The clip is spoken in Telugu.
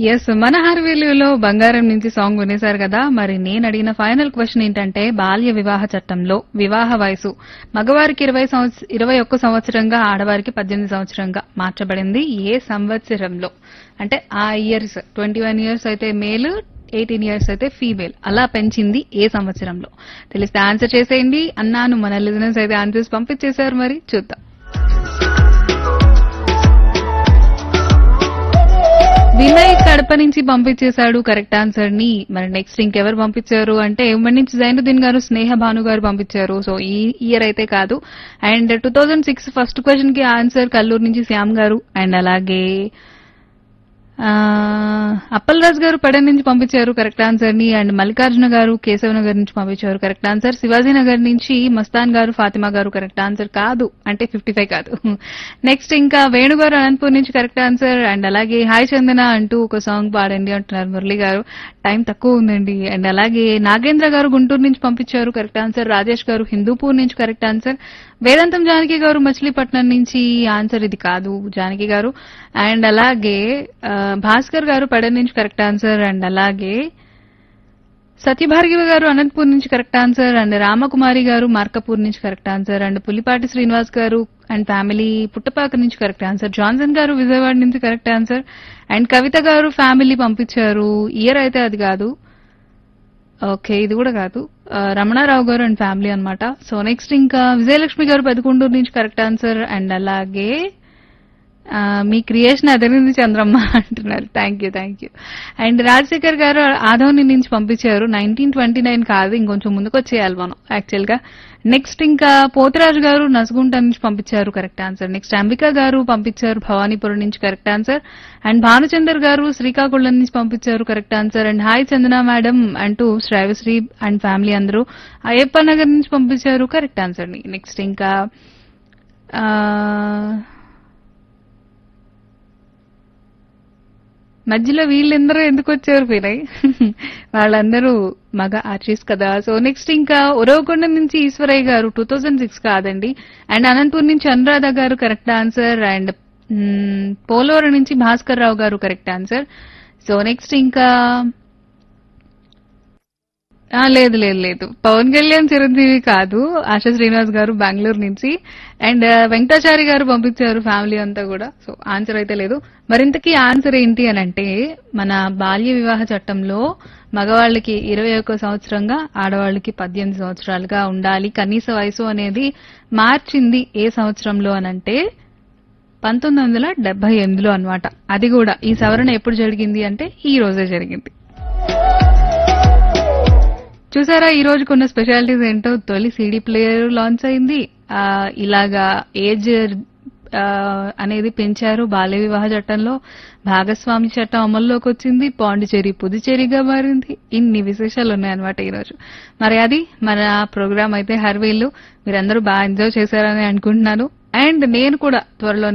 ఎస్ మన హార్వేలులో బంగారం నుంచి సాంగ్ వినేశారు కదా మరి నేను అడిగిన ఫైనల్ క్వశ్చన్ ఏంటంటే బాల్య వివాహ చట్టంలో వివాహ వయసు మగవారికి ఇరవై సంవత్స ఇరవై ఒక్క సంవత్సరంగా ఆడవారికి పద్దెనిమిది సంవత్సరంగా మార్చబడింది ఏ సంవత్సరంలో అంటే ఆ ఇయర్స్ ట్వంటీ వన్ ఇయర్స్ అయితే మేల్ ఎయిటీన్ ఇయర్స్ అయితే ఫీమేల్ అలా పెంచింది ఏ సంవత్సరంలో తెలిస్తే ఆన్సర్ చేసేయండి అన్నాను మన లిజనర్స్ అయితే ఆన్సర్స్ పంపించేశారు మరి చూద్దాం వినయ్ కడప నుంచి పంపించేశాడు కరెక్ట్ ఆన్సర్ ని మరి నెక్స్ట్ ఇంకెవరు పంపించారు అంటే ఉమ్మడి నుంచి జైనుద్దీన్ గారు స్నేహ భాను గారు పంపించారు సో ఈ ఇయర్ అయితే కాదు and two thousand six first question కి ఆన్సర్ కల్లూరు నుంచి శ్యామ్ గారు అండ్ అలాగే ఆ, అప్పలరాజు గారు పెడ నుంచి పంపించారు కరెక్ట్ ఆన్సర్ ని అండ్ మల్లికార్జున గారు కేశవ నగర్ నుంచి పంపించారు కరెక్ట్ ఆన్సర్ శివాజీ నగర్ నుంచి మస్తాన్ గారు ఫాతిమా గారు కరెక్ట్ ఆన్సర్ కాదు అంటే ఫిఫ్టీ ఫైవ్ కాదు నెక్స్ట్ ఇంకా వేణు గారు అనంతపూర్ నుంచి కరెక్ట్ ఆన్సర్ అండ్ అలాగే హాయ్ చందన అంటూ ఒక సాంగ్ పాడండి అంటున్నారు మురళి గారు టైం తక్కువ ఉందండి అండ్ అలాగే నాగేంద్ర గారు గుంటూరు నుంచి పంపించారు కరెక్ట్ ఆన్సర్ రాజేష్ గారు హిందూపూర్ నుంచి కరెక్ట్ ఆన్సర్ వేదాంతం జానకి గారు మచిలీపట్నం నుంచి ఆన్సర్ ఇది కాదు జానకి గారు అండ్ అలాగే ఆ, భాస్కర్ గారు పెడ నుంచి కరెక్ట్ ఆన్సర్ అండ్ అలాగే సత్యభార్గవి గారు అనంతపూర్ నుంచి correct answer and Ramakumari garu Markapur నుంచి correct answer and Pulipati Srinivas garu and family Puttapaka నుంచి కరెక్ట్ ఆన్సర్ జాన్సన్ గారు విజయవాడ నుంచి కరెక్ట్ ఆన్సర్ అండ్ కవిత గారు ఫ్యామిలీ పంపించారు ఇయర్ అయితే అది కాదు ఓకే ఇది కూడా కాదు ఆ, రమణారావు గారు అండ్ ఫ్యామిలీ అన్నమాట సో నెక్స్ట్ ఇంకా విజయలక్ష్మి గారు పెదకొండూరు నుంచి కరెక్ట్ ఆన్సర్ అండ్ అలాగే ఆ, మీ క్రియేషన్ అదరింది చంద్రమ్మ అంటున్నారు thank you thank you and Rajasekhar garu Adoni నుంచి పంపించారు నైన్టీన్ ట్వంటీ నైన్ కాదు ఇంకొంచెం ముందుకు వచ్చేయాలి మనం యాక్చువల్ గా నెక్స్ట్ ఇంకా పోతరాజు గారు నసుగుంట నుంచి పంపించారు కరెక్ట్ ఆన్సర్ నెక్స్ట్ అంబిక గారు పంపించారు భవానీపురం నుంచి కరెక్ట్ ఆన్సర్ అండ్ భానుచందర్ గారు శ్రీకాకుళం నుంచి పంపించారు correct answer and hi Chandana madam అంటూ శ్రావశ్రీ అండ్ ఫ్యామిలీ అందరూ అయ్యప్ప నగర్ నుంచి పంపించారు కరెక్ట్ ఆన్సర్ ని నెక్స్ట్ ఇంకా ఆ, మధ్యలో వీళ్ళందరూ ఎందుకు వచ్చారు వినయ్ వాళ్ళందరూ మగ ఆర్టిస్ట్ కదా సో నెక్స్ట్ ఇంకా ఉరవకొండ నుంచి Eswaraiah garu two thousand six కాదండి అండ్ అనంతపూర్ నుంచి Anuradha garu correct answer and hmm, Polavaram నుంచి భాస్కర్ రావు గారు కరెక్ట్ ఆన్సర్ సో నెక్స్ట్ ఇంకా ఆ, లేదు లేదు లేదు పవన్ కళ్యాణ్ చిరంజీవి కాదు ఆశా శ్రీనివాస్ గారు బెంగళూరు నుంచి అండ్ వెంకటాచారి గారు పంపించారు ఫ్యామిలీ అంతా కూడా సో ఆన్సర్ అయితే లేదు మరింతకీ ఆన్సర్ ఏంటి అని అంటే మన బాల్య వివాహ చట్టంలో మగవాళ్ళకి ఇరవై ఒక్క సంవత్సరంగా ఆడవాళ్ళకి పద్దెనిమిది సంవత్సరాలుగా ఉండాలి కనీస వయసు అనేది మార్చింది ఏ సంవత్సరంలో అనంటే పంతొమ్మిది వందల డెబ్బై ఎనిమిదిలో అనమాట అది కూడా ఈ సవరణ ఎప్పుడు జరిగింది అంటే ఈ రోజే జరిగింది చూసారా ఈ రోజుకున్న స్పెషాలిటీస్ ఏంటో తొలి సీడీ ప్లేయర్ లాంచ్ అయింది ఆ, ఇలాగా ఏజ్ ఆ, అనేది పెంచారు బాల్య వివాహ చట్టంలో భాగస్వామి చట్టం అమల్లోకి వచ్చింది పాండిచేరి పుదుచేరిగా మారింది ఇన్ని విశేషాలు ఉన్నాయన్నమాట ఈ రోజు మరి అది మన ప్రోగ్రామ్ అయితే హర్వీళ్ళు మీరందరూ బాగా ఎంజాయ్ చేశారని అనుకుంటున్నాను అండ్ నేను కూడా త్వరలో